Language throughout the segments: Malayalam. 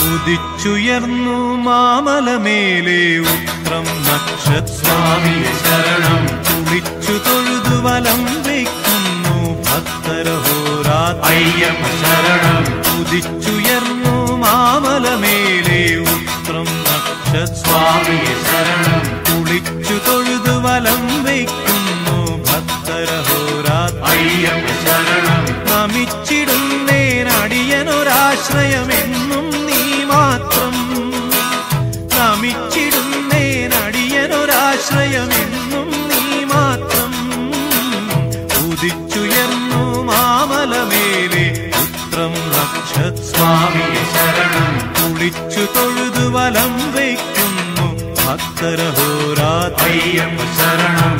ഉദിച്ചുയർന്നു മാമലമേലെ ഉത്രം നക്ഷസ്വാമിയെ ശരണം കുളിച്ചു തൊഴുതു വലം വയ്ക്കുന്നു ഭക്തരഹോരാത്ര അയ്യപ്പ ശരണം ഉദിച്ചുയർന്നു മാമലമേലെ ഉത്രം നക്ഷസ്വാമി സ്വാമിയെ ശരണം കുളിച്ചു തൊഴുതു വലം വയ്ക്കുന്നു ഭക്തരഹോരാത്ര അയ്യപ്പ ശരണം നമിച്ചിടുന്നേനടിയനൊരാശ്രയമെന്നും നീ മാത്രം നമിച്ചിടുന്നേനടിയനൊരാശ്രയമെന്നും നീ മാത്രം ഉദിച്ചുയർന്നു മാമലമേലെ പുത്രം നക്ഷസ്വാമി സ്വാമിയെ ശരണം കുളിച്ചു തൊഴുതു വലം വയ്ക്കുന്നു ഭക്തരഹോരാത്ര അയ്യപ്പ ശരണം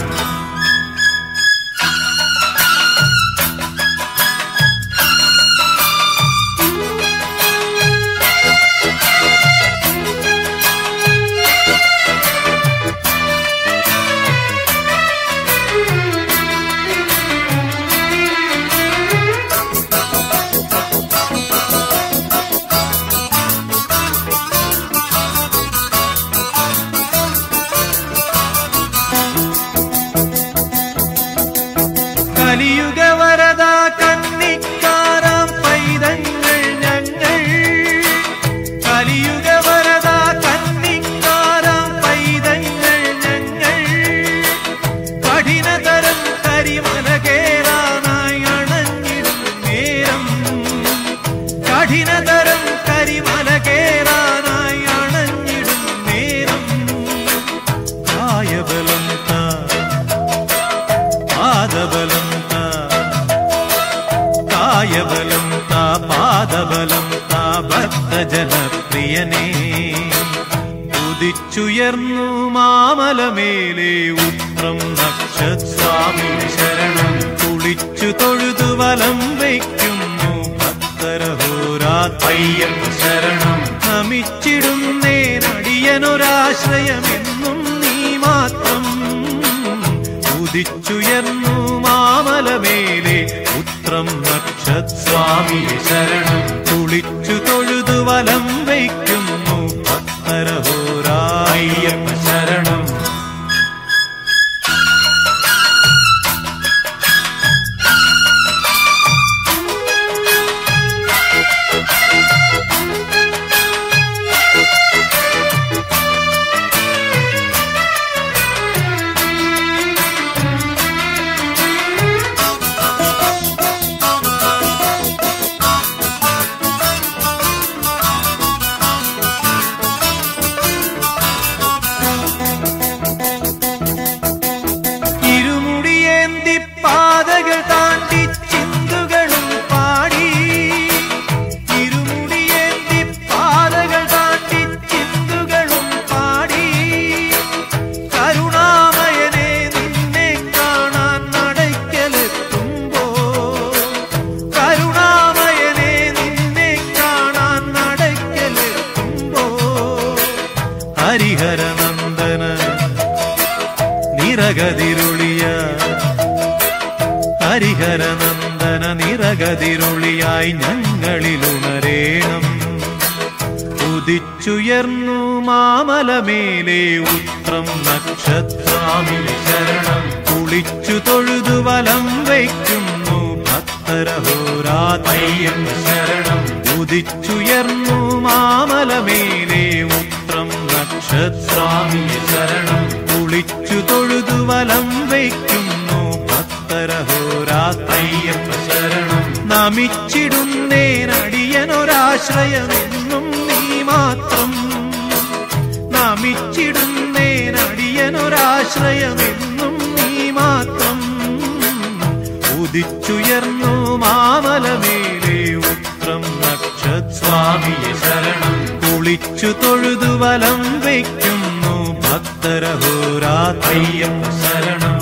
കലിയുഗവരത കന്നിക്കാരാം പൈതങ്ങൾ ഞങ്ങൾ കലിയുഗവരത കന്നിക്കാരാം പൈതങ്ങൾ ഞങ്ങൾ കഠിനതരം കരിമല കേറാനായി അണഞ്ഞിടും നേരം കഠിനതരം കരിമല കേറാനായി അണഞ്ഞിടും നേരം കായബലം താ പാദബലം താ കായബലം താ പാദബലം താ ഭക്തജനപ്രിയനേ ഉദിച്ചുയർന്നു മാമലമേലെ ഉത്രം നക്ഷസ്വാമി ശരണം കുളിച്ചു തൊഴുതു വലം വയ്ക്കുന്നു ഭക്തരഹോരാത്ര അയ്യപ്പ ശരണം നമിച്ചിടുന്നേനടിയനൊരാശ്രയമെന്നും നീ മാത്രം ഉദിച്ചുയർന്നു മാമലമേലെ പുത്രം നക്ഷസ്വാമി സ്വാമിയെ ശരണം കുളിച്ചു തൊഴുതു വലം വയ്ക്കുന്നു ഭക്തരഹോരായ അയ്യപ്പ ശരണം ഇരുമുടിയേന്തി പാതകൾ താണ്ടി ചിന്തുകളും പാടി ഇരുമുടിയേന്തി പാതകൾ താണ്ടി ചിന്തുകളും പാടി കരുണാമയനെ നിന്നെ കാണാൻ നടയ്ക്കലെത്തുമ്പോ കരുണാമയനെ നിന്നെ കാണാൻ നടയ്ക്കലെത്തുമ്പോ ഹരിഹരനന്ദന നിറകതിരുളിയ ഹരിഹരനന്ദന നിറകതിരുളിയായി ഞങ്ങളിലുണരേണം ഉദിച്ചുയർന്നു മാമലമേലെ ഉത്രം നക്ഷസ്വാമിയെ ശരണം കുളിച്ചു തൊഴുതു വലം വയ്ക്കുന്നു ഭക്തരഹോരാത്ര അയ്യപ്പ ശരണം ഉദിച്ചുയർന്നു മാമലമേലെ ഉത്രം നക്ഷസ്വാമി സ്വാമിയെ ശരണം കുളിച്ചു തൊഴുതു വലം വയ്ക്കുന്നു ഭക്തരഹോരാത്ര അയ്യപ്പ ശരണം നമിച്ചിടുന്നേനടിയനൊരാശ്രയമെന്നും നീ മാത്രം നമിച്ചിടുന്നേനടിയനൊരാശ്രയമെന്നും നീ മാത്രം ഉദിച്ചുയർന്നു മാമലമേലെ ഉത്രം നക്ഷസ്വാമി സ്വാമിയെ ശരണം കുളിച്ചു തൊഴുതു വലം വയ്ക്കുന്നു ഭക്തരഹോരാത്ര അയ്യപ്പ ശരണം